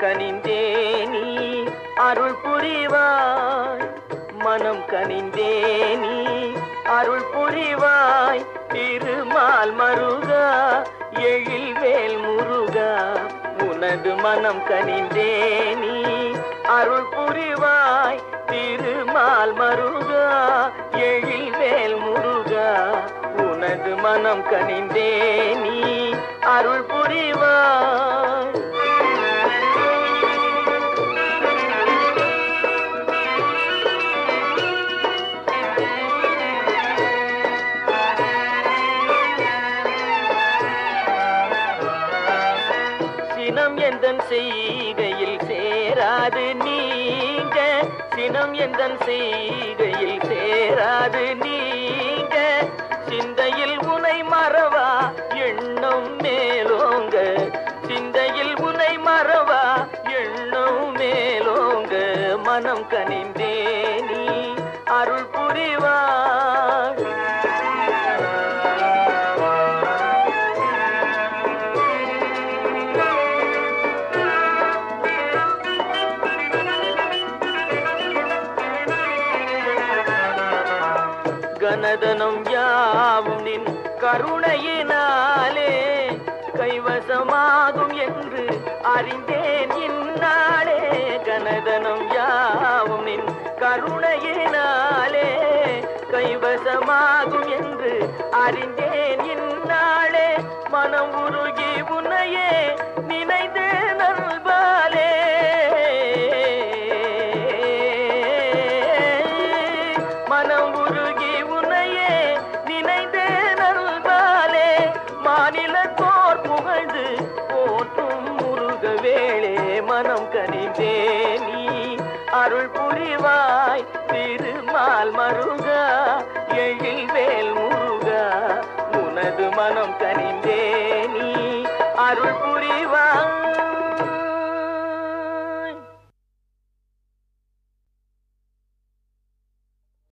கனிந்தே நீ அருள் புரிவாய் மனம் கனிந்தே நீ அருள் புரிவாய் திருமால் மருகா எழில்வேல் முருகா உனது மனம் கனிந்தே நீ அருள் புரிவாய் திருமால் மருகா எழில்வேல் முருகா உனது மனம் கனிந்தே நீ அருள் புரிவாய் சினம் எந்தன் செய்கையில் சேராது நீங்க சினம் எந்தன் செய்கையில் சேராது நீங்க சிந்தையில் உனை மறவா எண்ணம் மேலோங்க சிந்தையில் உனை மறவா எண்ணம் மேலோங்க மனம் கனிந்தே நீ அருள் புரிவாய் கனதனம் யாவும் நின் கருணையினாலே கைவசமாகும் என்று அறிந்தேன் இந்நாளே கனதனம் யாவும் நின் கருணையினாலே கைவசமாகும் என்று அறிந்தேன் இந்நாளே மனம் உருகி உன்னையே நினைந்து நல்பாலே மனம் உருகி உன்னையே நினைந்து நல்பாலே மாநில தோர் புகழ்ந்து போற்றும் முருக வேளே மனம் கனிந்தே நீ அருள் புரிவாய் திருமால் மருகா எழில் வேல்